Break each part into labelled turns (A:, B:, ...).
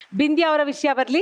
A: ಬಿಂದ್ಯಾ ಅವರ ವಿಷಯ ಬರ್ಲಿ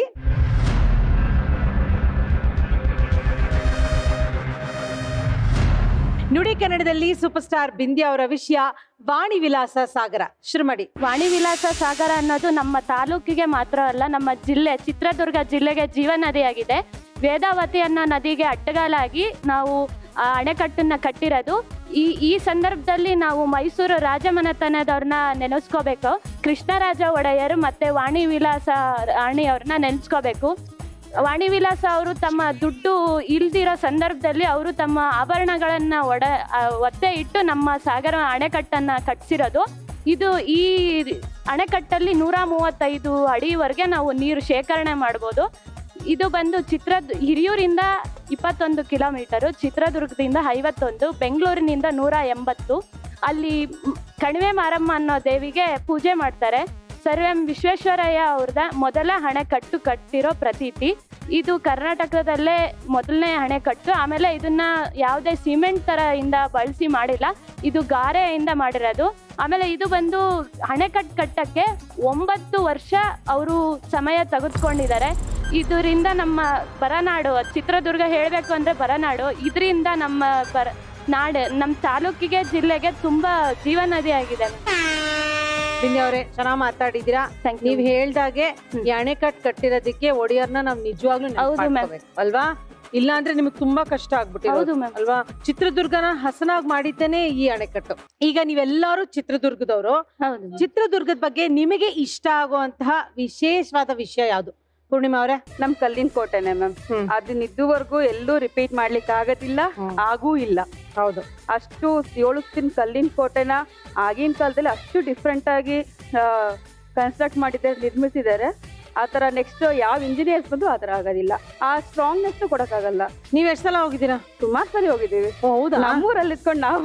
A: ನುಡಿ ಕನ್ನಡದಲ್ಲಿ ಸೂಪರ್ ಸ್ಟಾರ್ ಬಿಂದ್ಯಾ ಅವರ ವಿಷಯ ವಾಣಿ ವಿಲಾಸ ಸಾಗರ ಶುರು ಮಾಡಿ
B: ವಾಣಿ ವಿಲಾಸ ಸಾಗರ ಅನ್ನೋದು ನಮ್ಮ ತಾಲೂಕಿಗೆ ಮಾತ್ರ ಅಲ್ಲ ನಮ್ಮ ಜಿಲ್ಲೆ ಚಿತ್ರದುರ್ಗ ಜಿಲ್ಲೆಗೆ ಜೀವನದಿಯಾಗಿದೆ ವೇದಾವತಿ ಅನ್ನೋ ನದಿಗೆ ಅಡ್ಡಗಾಲಾಗಿ ನಾವು ಆ ಅಣೆಕಟ್ಟನ್ನ ಕಟ್ಟಿರೋದು ಈ ಈ ಸಂದರ್ಭದಲ್ಲಿ ನಾವು ಮೈಸೂರು ರಾಜಮನೆತನದವ್ರನ್ನ ನೆನೆಸ್ಕೋಬೇಕು ಕೃಷ್ಣರಾಜ ಒಡೆಯರು ಮತ್ತೆ ವಾಣಿ ವಿಲಾಸ ರಾಣಿ ಅವ್ರನ್ನ ನೆನೆಸ್ಕೋಬೇಕು ವಾಣಿ ವಿಲಾಸ ಅವರು ತಮ್ಮ ದುಡ್ಡು ಇಲ್ದಿರೋ ಸಂದರ್ಭದಲ್ಲಿ ಅವರು ತಮ್ಮ ಆಭರಣಗಳನ್ನ ಒಡ ಆ, ಒತ್ತೆ ಇಟ್ಟು ನಮ್ಮ ಸಾಗರ ಅಣೆಕಟ್ಟನ್ನ ಕಟ್ಸಿರೋದು ಇದು ಈ ಅಣೆಕಟ್ಟಲ್ಲಿ ನೂರ ಮೂವತ್ತೈದು ಅಡಿವರೆಗೆ ನಾವು ನೀರು ಶೇಖರಣೆ ಮಾಡ್ಬೋದು ಇದು ಬಂದು ಚಿತ್ರ ಹಿರಿಯೂರಿಂದ ಇಪ್ಪತ್ತೊಂದು ಕಿಲೋಮೀಟರು ಚಿತ್ರದುರ್ಗದಿಂದ ಐವತ್ತೊಂದು ಬೆಂಗಳೂರಿನಿಂದ ನೂರ ಎಂಬತ್ತು ಅಲ್ಲಿ ಮ್, ಕಣಿವೆ ಮಾರಮ್ಮ ಅನ್ನೋ ದೇವಿಗೆ ಪೂಜೆ ಮಾಡ್ತಾರೆ ಸರ್ ಎಂ ವಿಶ್ವೇಶ್ವರಯ್ಯ ಅವ್ರದ ಮೊದಲ ಅಣೆಕಟ್ಟು ಕಟ್ಟಿರೋ ಪ್ರತೀತಿ ಇದು ಕರ್ನಾಟಕದಲ್ಲೇ ಮೊದಲನೇ ಅಣೆಕಟ್ಟು ಆಮೇಲೆ ಇದನ್ನ ಯಾವುದೇ ಸಿಮೆಂಟ್ ತರ ಇಂದ ಬಳಸಿ ಮಾಡಿಲ್ಲ ಇದು ಗಾರೆಯಿಂದ ಮಾಡಿರೋದು ಆಮೇಲೆ ಇದು ಬಂದು ಅಣೆಕಟ್ಟು ಕಟ್ಟಕ್ಕೆ ಒಂಬತ್ತು ವರ್ಷ ಅವರು ಸಮಯ ತೆಗೆದುಕೊಂಡಿದ್ದಾರೆ ಇದರಿಂದ ನಮ್ಮ ಬರನಾಡು ಚಿತ್ರದುರ್ಗ ಹೇಳಬೇಕು ಅಂದ್ರೆ ಬರನಾಡು ಇದರಿಂದ ನಮ್ಮ ಬರ ನಾಡು ನಮ್ಮ ತಾಲೂಕಿಗೆ ಜಿಲ್ಲೆಗೆ ತುಂಬಾ ಜೀವನದಿ ಆಗಿದೆ
A: ಬಿಂದ್ಯಾ ಅವರೇ ಚೆನ್ನಾಗ್ ಮಾತಾಡಿದೀರಾ
B: Thank you.
A: ನೀವ್ ಹೇಳ್ದಾಗೆ ಈ ಅಣೆಕಟ್ ಕಟ್ಟಿರೋದಕ್ಕೆ ಒಡೆಯರ್ನ ನಾವ್ ನಿಜವಾಗ್ಲೂ ನೆನ್ಪ್
B: ಹೌದು ma'am.
A: ಮಾಡ್ಕೋಬೇಕು, ಅಲ್ವಾ ಇಲ್ಲ ಅಂದ್ರೆ ನಿಮ್ಗೆ ತುಂಬಾ ಕಷ್ಟ ಆಗ್ಬಿಟ್ಟಿರೋದು
B: ಹೌದು ಮ್ಯಾಮ್
A: ಅಲ್ವಾ ಚಿತ್ರದುರ್ಗನ ಹಸನಾಗ್ ಮಾಡಿದ್ದೇನೆ ಈ ಅಣೆಕಟ್ಟು ಈಗ ನೀವೆಲ್ಲರೂ ಚಿತ್ರದುರ್ಗದವರು
B: ಹೌದು ma'am.
A: ಚಿತ್ರದುರ್ಗದ ಬಗ್ಗೆ ನಿಮಗೆ ಇಷ್ಟ ಆಗುವಂತಹ ವಿಶೇಷವಾದ ವಿಷಯ ಯಾವುದು ಪೂರ್ಣಿಮಾ ಅವರೇ
C: ನಮ್ ಕಲ್ಲಿನ ಕೋಟೆನೆ ಮ್ಯಾಮ್
A: ಹ್ಮ್.
C: ಅದನ್ನ ಇದುವರೆಗೂ ಎಲ್ಲೂ ರಿಪೀಟ್ ಮಾಡ್ಲಿಕ್ಕೆ ಆಗೋದಿಲ್ಲ
A: ಹ್ಮ್.
C: ಆಗೂ ಇಲ್ಲ
A: ಹೌದು
C: ಅಷ್ಟು ಏಳುತ್ತಿನ ಕಲ್ಲಿನ ಕೋಟೆನ ಆಗಿನ ಕಾಲದಲ್ಲಿ ಅಷ್ಟು ಡಿಫ್ರೆಂಟ್ ಆಗಿ ಕನ್ಸ್ಟ್ರಕ್ಟ್ ಮಾಡಿದ್ದಾರೆ ನಿರ್ಮಿಸಿದ್ದಾರೆ ಆ ತರ ನೆಕ್ಸ್ಟ್ ಯಾವ ಇಂಜಿನಿಯರ್ಸ್ ಬಂದು ಆ ತರ ಆಗೋದಿಲ್ಲ ಆ ಸ್ಟ್ರಾಂಗ್ನೆಸ್ ಕೊಡಕ್ಕಾಗಲ್ಲ
A: ನೀವ್ ಎಷ್ಟ್ ಸಲ ಹೋಗಿದ್ದೀರಾ
C: ಸುಮಾರು ಸರಿ ಹೋಗಿದ್ದೀವಿ
A: ಓ, ಹೌದಾ
C: ನಮ್ಮೂರಲ್ಲಿ ಇದ್ಕೊಂಡು ನಾವು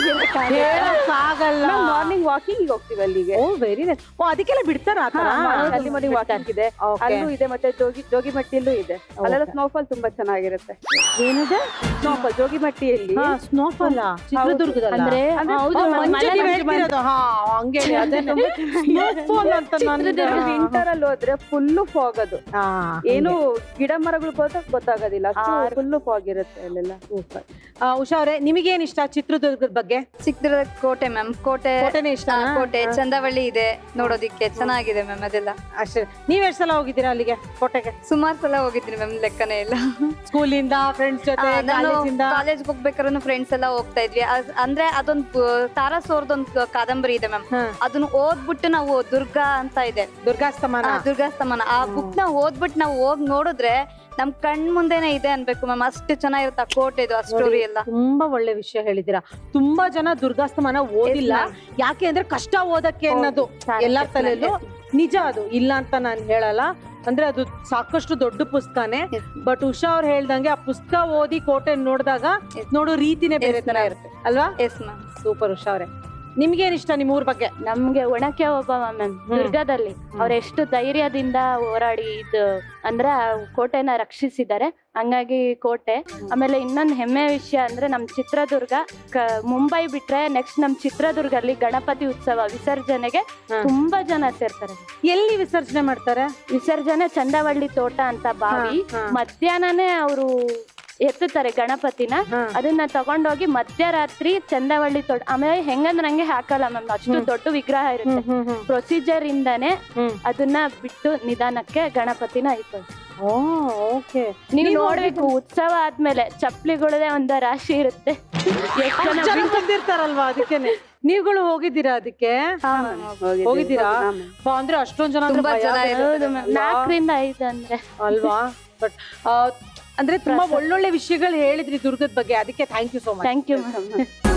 A: ಹೇಳಕ್ಕಾಗಲ್ಲ
C: ಮಾರ್ನಿಂಗ್ ವಾಕಿಂಗ್ ಹೋಗ್ತೀವಿ ಅಲ್ಲಿಗೆ
A: ಓ ವೆರಿ ನೈಸ್ ಓ ಅದಕ್ಕೆಲ್ಲ ಬಿಡ್ತಾರ
C: ಅಲ್ಲಿ ಮಾರ್ನಿಂಗ್ ವಾಕಿಂಗ್ ಇದೆ ಅಲ್ಲೂ ಇದೆ ಮತ್ತೆ ಜೋಗಿ ಜೋಗಿಮಟ್ಟಿಯಲ್ಲೂ ಇದೆ ಅಲ್ಲೆಲ್ಲ ಸ್ನೋಫಾಲ್ ತುಂಬಾ ಚೆನ್ನಾಗಿರುತ್ತೆ
A: ಏನಿದೆ
C: ಸ್ನೋಫಾಲ್ ಜೋಗಿಮಟ್ಟಿಯಲ್ಲಿ
A: ಸ್ನೋಫಾಲ್ ಚಿತ್ರದುರ್ಗದಲ್ಲ
B: ಅಂದ್ರೆ
C: ಅಂದ್ರೆ
B: ಹೌದು
A: ಓ,
B: ma'am,
A: ಮಂಜು
B: ಮಳೆ
A: ನೀವ್
B: ಬಂದ್ರೆ
A: ಹೇಳ್ತಿರೋದು, ಹಾ, ಹಂಗೆ ಅದೇನು snowfall ಅಂತ ನನ್ಗೆ-
C: ವಿಂಟರ್ ಅಲ್ಲಿ ಹೋದ್ರೆ ಫುಲ್ಲು ಫಾಗ್ ಅದು
A: ಹಾ,
C: ಏನು ಗಿಡ ಮರಗಳು ಗೊತ್ತ ಗೊತ್ತಾಗೋದಿಲ್ಲ ಅಷ್ಟು ಫುಲ್ಲು ಫಾಗ್ ಇರುತ್ತೆ ಅಲ್ಲೆಲ್ಲ
A: super. ಆ, ಉಷಾ ಅವ್ರೆ ನಿಮಗೇನ್ ಇಷ್ಟ ಚಿತ್ರದುರ್ಗದ ಬಗ್ಗೆ
D: ಚಿಕ್ಕದುರ್ಗ ಕೋಟೆ ಮ್ಯಾಮ್ ಕೋಟೆ
A: ಕೋಟೆನೇ ಇಷ್ಟ
D: ಆ, ಕೋಟೆ ಚಂದವಳ್ಳಿ ಇದೆ ನೋಡೋದಿಕ್ಕೆ ಚೆನ್ನಾಗಿದೆ ಮ್ಯಾಮ್ ಅದೆಲ್ಲ
A: ಅಷ್ಟೇ ನೀವ್ ಎಷ್ಟ್ ಸಲ ಹೋಗಿದ್ದೀರಾ ಅಲ್ಲಿಗೆ ಕೋಟೆಗೆ
D: ಸುಮಾರು ಸಲ ಹೋಗಿದ್ದೀನಿ ಮ್ಯಾಮ್ ಲೆಕ್ಕನೇ ಇಲ್ಲ
A: ಸ್ಕೂಲಿಂದ ಫ್ರೆಂಡ್ಸ್ ಜೊತೆ
D: ಆ, ನಾನು
A: ಕಾಲೇಜಿಂದ
D: ಕಾಲೇಜ್ಗೆ ಹೋಗ್ಬೇಕಾದ್ರೂ ಫ್ರೆಂಡ್ಸ್ ಎಲ್ಲ ಹೋಗ್ತಾ ಇದ್ವಿ ಅದ್- ಅಂದ್ರೆ ಅದೊಂದು ತಾರಾ ಸೋರ್ದೊಂದು ಕಾದಂಬರಿ ಇದೆ ಮ್ಯಾಮ್
A: ಹಾ.
D: ಅದನ್ನ ಓದ್ಬಿಟ್ಟು ನಾವು ದುರ್ಗಾ ಅಂತ ಇದೆ
A: ದುರ್ಗಾಸ್ತಮಾನ
D: ಆ, ದುರ್ಗಾಸ್ತಮಾನ ಆ ಬುಕ್ ನ ಓದ್ಬಿಟ್ಟು ನಾವು ಹೋಗ್ ನೋಡಿದ್ರೆ ನಮ್ ಕಣ್ ಮುಂದೆನೆ ಇದೆ ಅನ್ಬೇಕು ಮ್ಯಾಮ್ ಅಷ್ಟು ಚೆನ್ನಾಗಿರುತ್ತೆ ಆ ಕೋಟೆದು ಆ ಸ್ಟೋರಿ ಎಲ್ಲ
A: ತುಂಬಾ ಒಳ್ಳೆ ವಿಷಯ ಹೇಳಿದೀರಾ ತುಂಬಾ ಜನ ದುರ್ಗಾಸ್ತಮಾನ ಓದಿಲ್ಲ ಯಾಕೆ ಅಂದ್ರೆ ಕಷ್ಟ ಓದಕ್ಕೆ ಅನ್ನೋದು ಎಲ್ಲಾರ್ ತಲೆಯಲ್ಲೂ ನಿಜ ಅದು ಇಲ್ಲ ಅಂತ ನಾನು ಹೇಳಲ್ಲ ಅಂದ್ರೆ ಅದು ಸಾಕಷ್ಟು ದೊಡ್ಡ ಪುಸ್ತಕನೇ
D: Yes.
A: ಬಟ್ ಉಷಾ ಅವ್ರು ಹೇಳ್ದಂಗೆ ಆ ಪುಸ್ತಕ ಓದಿ ಕೋಟೆ ನೋಡಿದಾಗ
D: Yes.
A: ನೋಡೋ ರೀತಿನೇ ಬೇರೆ
D: Yes,
A: ತರ
D: ma'am.
A: ಇರುತ್ತೆ ಅಲ್ವಾ
D: ಎಸ್ ಮ್ಯಾಮ್
A: ಸೂಪರ್ ಉಷಾ ಅವ್ರೆ ನಿಮ್ಗೇನ್ ಇಷ್ಟ ನಿಮ್ ಊರ್ ಬಗ್ಗೆ
B: ನಮ್ಗೆ ಒಣಕೆ ಒಬ್ಬ ಮ್ಯಾಮ್ ದುರ್ಗದಲ್ಲಿ ಅವ್ರು ಎಷ್ಟು ಧೈರ್ಯದಿಂದ ಹೋರಾಡಿ ಇದು ಅಂದ್ರೆ ಆ ಕೋಟೆನ ರಕ್ಷಿಸಿದ್ದಾರೆ ಹಂಗಾಗಿ ಕೋಟೆ ಆಮೇಲೆ ಇನ್ನೊಂದು ಹೆಮ್ಮೆ ವಿಷಯ ಅಂದ್ರೆ ನಮ್ ಚಿತ್ರದುರ್ಗ ಕ- ಮುಂಬೈ ಬಿಟ್ರೆ ನೆಕ್ಸ್ಟ್ ನಮ್ ಚಿತ್ರದುರ್ಗಲ್ಲಿ ಗಣಪತಿ ಉತ್ಸವ ವಿಸರ್ಜನೆಗೆ
A: ಹಾ.
B: ತುಂಬಾ ಜನ ಸೇರ್ತಾರೆ
A: ಎಲ್ಲಿ ವಿಸರ್ಜನೆ ಮಾಡ್ತಾರೆ
B: ವಿಸರ್ಜನೆ ಚಂದವಳ್ಳಿ ತೋಟ ಅಂತ ಬಾವಿ
A: ಹಾ, ಹಾ.
B: ಮಧ್ಯಾಹ್ನನೇ ಅವರು ಎತ್ತುತ್ತಾರೆ ಗಣಪತಿನ
A: ಹಾ.
B: ಅದನ್ನ ತಗೊಂಡೋಗಿ ಮಧ್ಯರಾತ್ರಿ ಚಂದವಳ್ಳಿ ತೋಟ ಆಮೇಲೆ ಹೆಂಗಂದ್ರೆ ಹಂಗೆ ಹಾಕಲ್ಲ ಮ್ಯಾಮ್ ಅಷ್ಟು
A: ಹ್ಮ್.
B: ದೊಡ್ಡ ವಿಗ್ರಹ ಇರುತ್ತೆ
A: ಹ್ಮ್, ಹ್ಮ್, ಹ್ಮ್.
B: ಪ್ರೊಸೀಜರ್ ಇಂದಾನೆ
A: ಹ್ಮ್.
B: ಅದನ್ನ ಬಿಟ್ಟು ನಿಧಾನಕ್ಕೆ ಗಣಪತಿನ ಇತ್ತು
A: ಓ ಓಕೆ
B: ನೀವು
A: ನೀವು
B: ನೋಡ್ಬೇಕು ಉತ್ಸವ ಆದ್ಮೇಲೆ ಚಪ್ಪಲಿಗಳದೇ ಒಂದ ರಾಶಿ ಇರುತ್ತೆ ಎಷ್ಟ್ ಜನ
A: ಜನ
B: ಬಿಟ್ಟು-
A: ಬಂದಿರ್ತಾರಲ್ವಾ ಅದಕ್ಕೇನೆ ನೀವುಗಳು ಹೋಗಿದ್ದೀರಾ ಅದಕ್ಕೆ ಹೋಗಿದ್ದೀರಾ ಬಾ, ಅಂದ್ರೆ ಅಷ್ಟೊಂದ್ ಜನ ಅಂದ್ರೆ
D: ತುಂಬಾ
A: ಭಯ
D: ಜನ
A: ಆಗುತ್ತೆ.
B: ಹೌದು ಮ್ಯಾಮ್ ನಾಲ್ಕರಿಂದ ಐದು ಅಂದ್ರೆ
A: ಅಲ್ವಾ ಬಟ್ ಅಂದ್ರೆ ತುಂಬಾ ಒಳ್ಳೊಳ್ಳೆ ವಿಷಯಗಳು ಹೇಳಿದ್ರಿ ದುರ್ಗದ ಬಗ್ಗೆ ಅದಕ್ಕೆ thank you so much
B: thank you ma'am